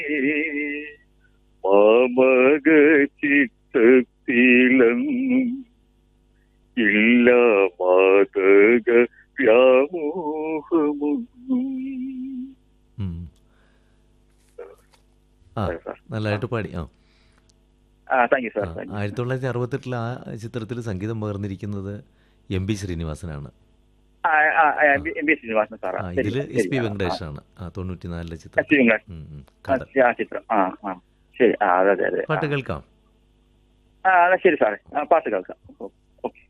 മാമക ചിത്തത്തിലെന്നും ഇല്ല മാതക വ്യാമോഹമൊന്നും ഉം. ആ നല്ലതായിട്ട് പാടി ആ ആ താങ്ക് യു ആ, സാർ താങ്ക് യു ആയിരത്തി തൊള്ളായിരത്തി അറുപത്തെട്ടിൽ ആ ചിത്രത്തിൽ സംഗീതം പകർന്നിരിക്കുന്നത് എം പി ശ്രീനിവാസനാണ് ആ, ആ, ആ, M B- M B Srinivasan സാറാ ആ ശരി, ഇതിൽ ശരി, എസ് പി ആ, വെങ്കടേഷാണ് ആ തൊണ്ണൂറ്റിനാലിലെ ആ, ചിത്രം എസ് പി വെങ്കടേഷ്. ഉം, ഉം. ആ, കടൽ ആ ചിത്രം ആ ആ ശരി ആ അതെ അതെ അതെ പാട്ട് കേൾക്കാം ആ അതെ ശരി സാറേ ആ പാട്ട് കേൾക്കാം ഓക്കെ